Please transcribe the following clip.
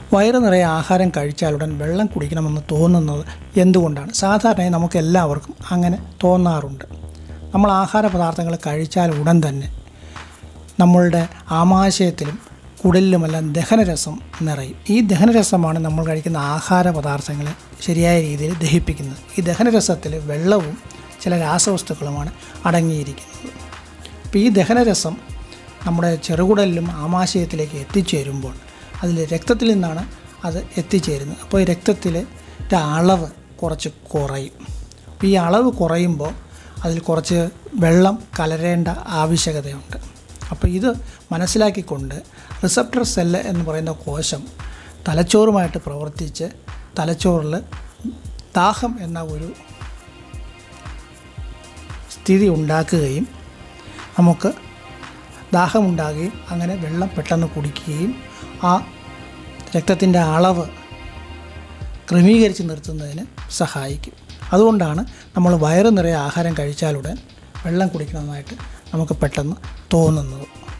വയറ് നിറയെ ആഹാരം കഴിച്ചാലുടൻ വെള്ളം കുടിക്കണമെന്ന് തോന്നുന്നത് എന്തുകൊണ്ടാണ് സാധാരണയായി നമുക്ക് എല്ലാവർക്കും അങ്ങനെ തോന്നാറുണ്ട് നമ്മൾ ആഹാര പദാർത്ഥങ്ങൾ കഴിച്ചാൽ ഉടൻ തന്നെ നമ്മളുടെ ആമാശയത്തിലും കുടലിലുമെല്ലാം ദഹനരസം നിറയും ഈ ദഹനരസമാണ് നമ്മൾ കഴിക്കുന്ന ആഹാര പദാർത്ഥങ്ങളെ ശരിയായ രീതിയിൽ ദഹിപ്പിക്കുന്നത് ഈ ദഹനരസത്തിൽ വെള്ളവും ചില രാസവസ്തുക്കളുമാണ് അടങ്ങിയിരിക്കുന്നത് അപ്പോൾ ഈ ദഹനരസം നമ്മുടെ ചെറുകുടലിലും ആമാശയത്തിലേക്ക് എത്തിച്ചേരുമ്പോൾ അതിൽ രക്തത്തിൽ നിന്നാണ് അത് എത്തിച്ചേരുന്നത് അപ്പോൾ ഈ രക്തത്തിലെ അളവ് കുറച്ച് കുറയും അപ്പോൾ ഈ അളവ് കുറയുമ്പോൾ അതിൽ കുറച്ച് വെള്ളം കലരേണ്ട ആവശ്യകതയുണ്ട് അപ്പോൾ ഇത് മനസ്സിലാക്കിക്കൊണ്ട് റിസപ്റ്റർ സെല്ല് എന്ന് പറയുന്ന കോശം തലച്ചോറുമായിട്ട് പ്രവർത്തിച്ച് തലച്ചോറിൽ ദാഹം എന്ന ഒരു സ്ഥിതി ഉണ്ടാക്കുകയും നമുക്ക് ദാഹമുണ്ടാകുകയും അങ്ങനെ വെള്ളം പെട്ടെന്ന് കുടിക്കുകയും ആ രക്തത്തിൻ്റെ അളവ് ക്രമീകരിച്ച് നിർത്തുന്നതിന് സഹായിക്കും അതുകൊണ്ടാണ് നമ്മൾ വയറ് നിറയെ ആഹാരം കഴിച്ചാലുടൻ വെള്ളം കുടിക്കണമെന്നായിട്ട് നമുക്ക് പെട്ടെന്ന് തോന്നുന്നത്